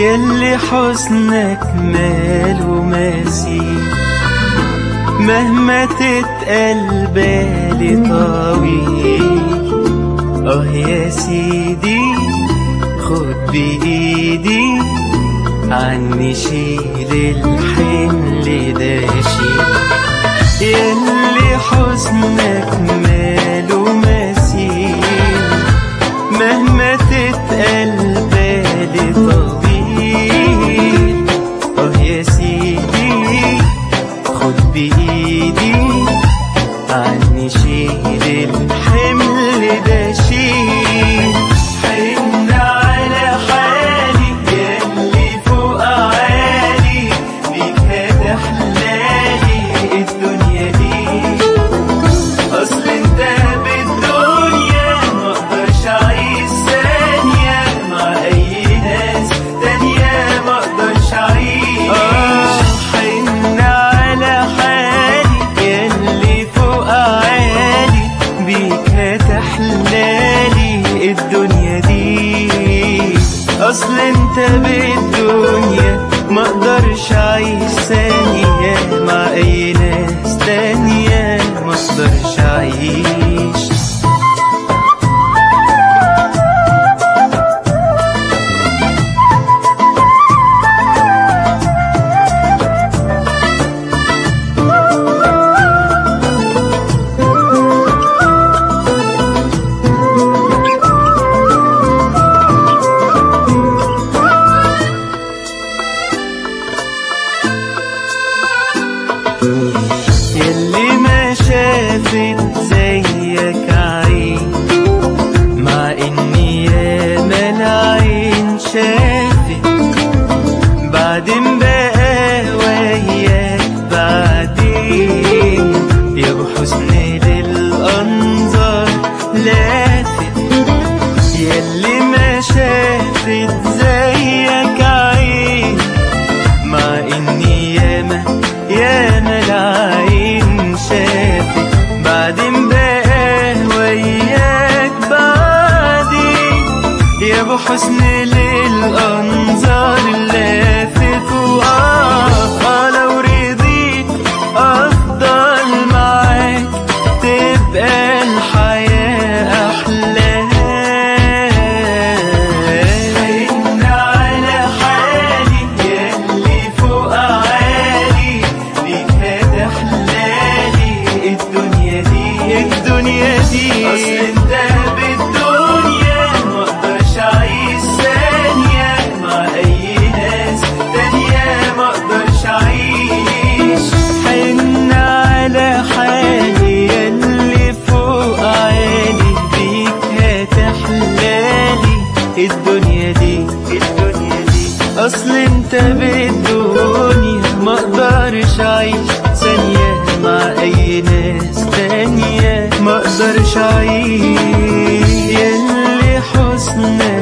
يلي حسنك مال ومسير مهما تتقل بالي طويل اه يا سيدي خد بإيدي عني شيل الحمل ده شيل يلي حزنك مال ومسير مهما تتقل بالي طويل اه يا سيدي خد بإيدي عني شيل الحمل ده شيل حن على حالي يلي فوق عالي بيك هتحلالي الدنيا دي اصل انت بالدنيا مقدرش اعيش ثانية مع اي ناس تانية مقدرش اعيش حن على حالي يلي فوق عالي بيك هتحلالي الدنيا دي اصل انت بالدنيا مقدرش اعيش ثانية مع اي ناس تانية مقدرش اعيش يلي ما شافت زيك عين مع اني ياما العين شافت بعدين بقى وياك بعدين يا ابو حسن للانظار لافت يلي ما شافت زيك عين مع اني ياما ياما العين شافت بعدين بقى وياك بعدين يا ابو حسن للانظار لافت واه آه لو رضيت افضل معاك تبقى الحياة احلى حن على حالي يلي فوق عالي بيك هتحلالي الدنيا دي الدنيا دي اصل انت بالدنيا مقدرش اعيش ثانية مع اي ناس تانية مقدرش اعيش حن على حالي يلي فوق عالي بيك هتحلالي الدنيا دي الدنيا دي اصل انت بالدنيا مقدرش اعيش ثانية مع اي ناس تانية مقدرش اعيش يلي حسنك